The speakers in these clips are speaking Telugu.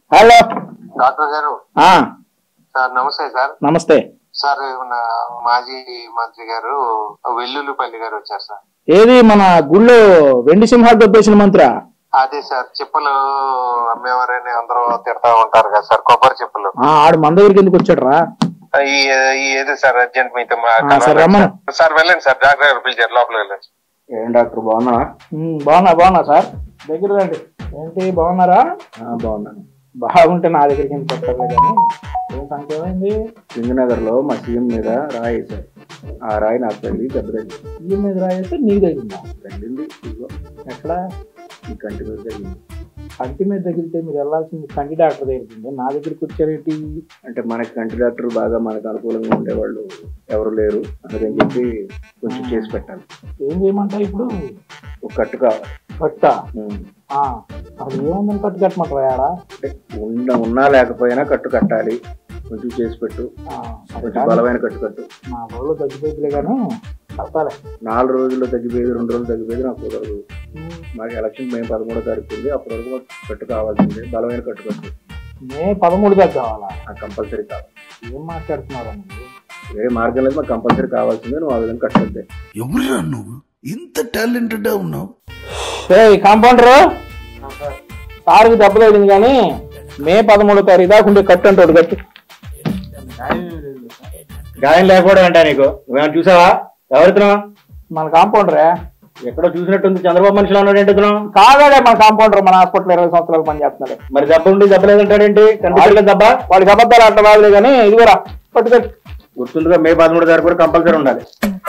హలో డాక్టర్ గారు ఆ, సార్ నమస్తే సార్ నమస్తే సార్ మన మాజీ మంత్రి గారు వెల్లుల్లిపల్లి గారు వచ్చారు సార్ ఏది మన గుళ్ళో వెండి సింహాలు దొబ్బేసిన మంత్ర అదే సార్ చెప్పులు అమ్మేవారని అందరూ తిడతా ఉంటారు కదా సార్ కొబ్బరి చెప్పులు ఆడు మన దగ్గరికి ఎందుకు వచ్చాడు రా ఈ ఈ ఏది సార్ అర్జెంట్ మీతో మా- ఆ, సార్, రమ్మను. సార్ వెళ్ళండి సార్ డాక్టర్ గారు పిలిచారు లోపల వెళ్ళండి ఏం డాక్టర్ బాగున్నా బాగున్నా బాగున్నా సార్ దగ్గర రండి ఏంటి బాగున్నారా బాగున్నాను బాగుంటే నా దగ్గరికి ఎందుకు వస్తారు కానీ ఏం సంగతి ఏమైంది సింగనగర్ లో మా సీఎం మీద రాయి వేశారు ఆ రాయి నాకు తగిలి దెబ్బతగిలి ఈ మీద రాయితే నీకు తగిలిందా తగిలింది ఇదిగో ఎక్కడ ఈ కంటి మీద తగిలింది కంటి మీద తగిలితే మీరు వెళ్ళాల్సింది కంటి డాక్టర్ దగ్గరికి నా దగ్గరికి వచ్చారేంటి అంటే మనకి కంటి డాక్టర్ బాగా మనకు అనుకూలంగా ఉండేవాళ్ళు ఎవరు లేరు అందుకని చెప్పి కొంచెం చేసి పెట్టాలి ఏం చేయమంటావు ఇప్పుడు ఒక కట్టు కావాలి కట్ట ఉం. ఆ, అది ఏముందని కట్టు కట్టమంటారా యాడా అంటే ఉన్న ఉన్నా లేకపోయినా కట్టు కట్టాలి కొంచెం చేసి పెట్టు ఆ, కొంచెం బలమైన కట్టు కట్టు నా రోజులు తగ్గిపోయిందిలే కానీ కట్టాలి నాలుగు రోజుల్లో తగ్గిపోయేది రెండు రోజులు తగ్గిపోయేది నాకు కుదరదు మాకు ఎలక్షన్ మేము పదమూడో తారీఖు ఉంది అప్పటి వరకు మాకు కట్టు కావాల్సిందే బలమైన కట్టు కట్టు మే పదమూడు దాకా కావాలా నాకు కంపల్సరీ కావాలి ఏం మాట్లాడుతున్నారా మీరు వేరే మార్గం లేదు మాకు కంపల్సరీ కావాల్సిందే నువ్వు ఆ విధంగా కట్టద్దే ఎవరురా నువ్వు ఇంత టాలెంటెడ్ ఉన్నావు ఏయ్ కాంపౌండర్ సార్కి దెబ్బ తగిలింది కానీ మే పదమూడో తారీఖు దాకా ఉండే కట్టు అంటాడు కట్టు గాయం లేకపోవడం అంటా నీకు నువ్వేమైనా చూసావా ఎవరితున్నావు మన కాంపౌండరే ఎక్కడో చూసినట్టుంది చంద్రబాబు మనిషిలో ఉన్నాడు ఏంటున్నావు కాదాడే మన కాంపౌండర్ మన హాస్పిటల్ ఇరవై సంవత్సరాలు పనిచేస్తున్నాడు మరి దెబ్బ ఉండి దెబ్బ లేదంటాడేంటి కనిపించలేదు దెబ్బ వాడికి అబద్ధాలు అట్లా రాదులే కానీ ఇదిగోరా కట్టు కట్టు గుర్తుందిగా మే పదమూడు తారీఖు కూడా కంపల్సరీ ఉండాలి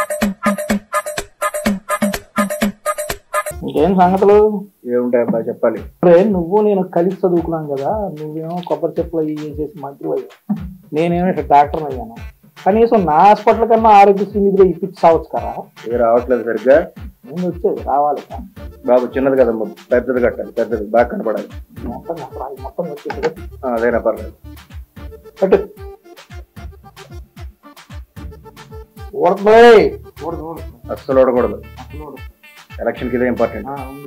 ఇంకేం సంగతులు ఏముంటాయి అబ్బా చెప్పాలి అరే నువ్వు నేను కలిసి చదువుకున్నాం కదా నువ్వేమో కొబ్బరి చెప్పులు అవి ఇవి చేసి మంత్రి అయ్యావు నేనేమో ఇక్కడ డాక్టర్ అయ్యాను కనీసం నా హాస్పిటల్ కన్నా ఆరోగ్యశ్రీ నిధిలో ఇప్పించి సావచ్చు కదా ఏ రావట్లేదు సరిగ్గా ముందు వచ్చేది రావాలి కదా. బాబు చిన్నది కదమ్మా పెద్దది కట్టాలి పెద్దది బాగా కనపడాలి మొత్తం రాయి, మొత్తం వచ్చేది ఆ, అదేనా పర్లేదు కట్టు ఊడదు ఊడదు ఊడదు అస్సలు ఓడకూడదు అసలు ఊడదు. ఎలక్షన్కి ఇదే ఇంపార్టెంట్ ఆ, ఉంది.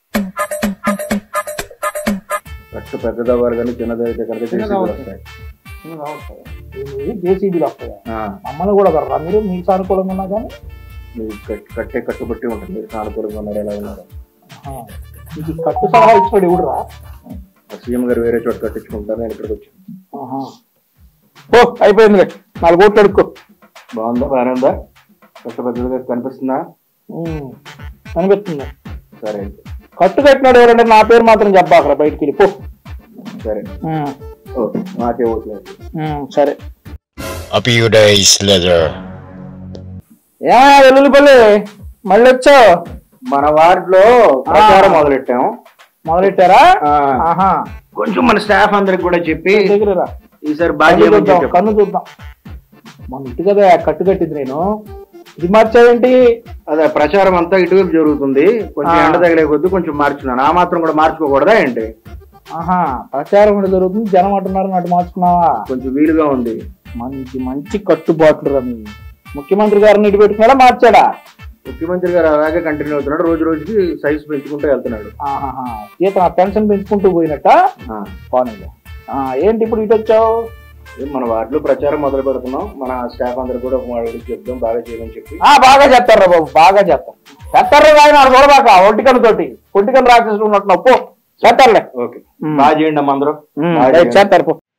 కట్టు పెద్దది అవ్వాలి కానీ చిన్నది అయితే కనుక చిన్నది చేసి అవ్వాలి. వస్తాయి చిన్నగా వస్తాయి. ఇవి జేసీబీలు వస్తాయి ఆ, మమ్మల్ని కూడా కర్రా మీరు మీకు సానుకూలంగా ఉన్నా కానీ మీకు కట్- కట్టే కట్టుబట్టి ఉంటుంది మీరు సానుకూలంగా ఉన్నారు ఎలా ఉన్నారు ఆహా. మీకు ఈ కట్టు సలహా ఇచ్చినాడు ఎవడురా ఆ సీఎం గారు వేరే చోట కట్టించుకుంటారు నేను ఇక్కడికి వచ్చాను ఆహా. ఓ అయిపోయిందిలే నాలుగు ఓట్లు అడుక్కో బాగుందా బాగానే ఉందా కట్టు పెద్దదిగా కనిపిస్తుందా ఉమ్, అనిపిస్తుంది సరే అయితే కట్టు కట్టినాడు ఎవరంటే నా పేరు మాత్రం చెప్పాకరా బయటికి వెళ్ళి పో సరే ఉమ్, ఓకే మాకే ఓట్లేదు ఉమ్, సరే A few days later. ఏమయ్యా వెల్లుల్లిపల్లి మళ్ళీ వచ్చావు మన వార్డులో ప్రచారం మొదలెట్టాం మొదలెట్టారా ఆ, ఆహా కొంచెం మన స్టాఫ్ అందరికి కూడా చెప్పి దగ్గర రా. ఈసారి బాగా కన్ను చేయమని చూద్దాం చెప్పాం. కన్ను చూద్దాం మన ఇటు కదా కట్టు కట్టింది నేను ఇది మార్చావేంటి అదే ప్రచారం అంతా ఇటువైపు జరుగుతుంది కొంచెం ఆ. ఎండ తగిలే కొద్ది కొంచెం మార్చున్నాను ఆ మాత్రం కూడా మార్చుకోకూడదా ఏంటి ఆహా ప్రచారం కూడా జరుగుతుంది జనం అంటున్నారు అటు మార్చుకున్నావా కొంచెం వీలుగా ఉంది మంచి మంచి కట్టుబాట్లు రమి ముఖ్యమంత్రి గారిని ఇటు పెట్టుకున్నాడా మార్చాడా ముఖ్యమంత్రి గారు అలాగే కంటిన్యూ అవుతున్నాడు రోజు రోజుకి సైజ్ పెంచుకుంటూ వెళ్తున్నాడు ఆహాహా. జీతం ఆ పెన్షన్ పెంచుకుంటూ పోయినట్ట ఆ, పోనీలే. ఆ ఏంటి ఇప్పుడు ఇటు వచ్చావు ఏం మన వార్డులో ప్రచారం మొదలు పెడుతున్నాం మన స్టాఫ్ అందరు కూడా వాళ్ళకి చెప్దాం బాగా చేయమని చెప్పి ఆ బాగా చేస్తారా బాబు బాగా చేస్తారు చేస్తారు ఆయన చూడబాక ఒంటికన్ను తోటి ఒంటికన్ను రాక్షసులు ఉన్నట్టు పో చేస్తారులే ఓకే బాగా చేయండి అమ్మ అందరూ ఉమ్, బాగా రైట్, చేయండి. చేస్తారు పో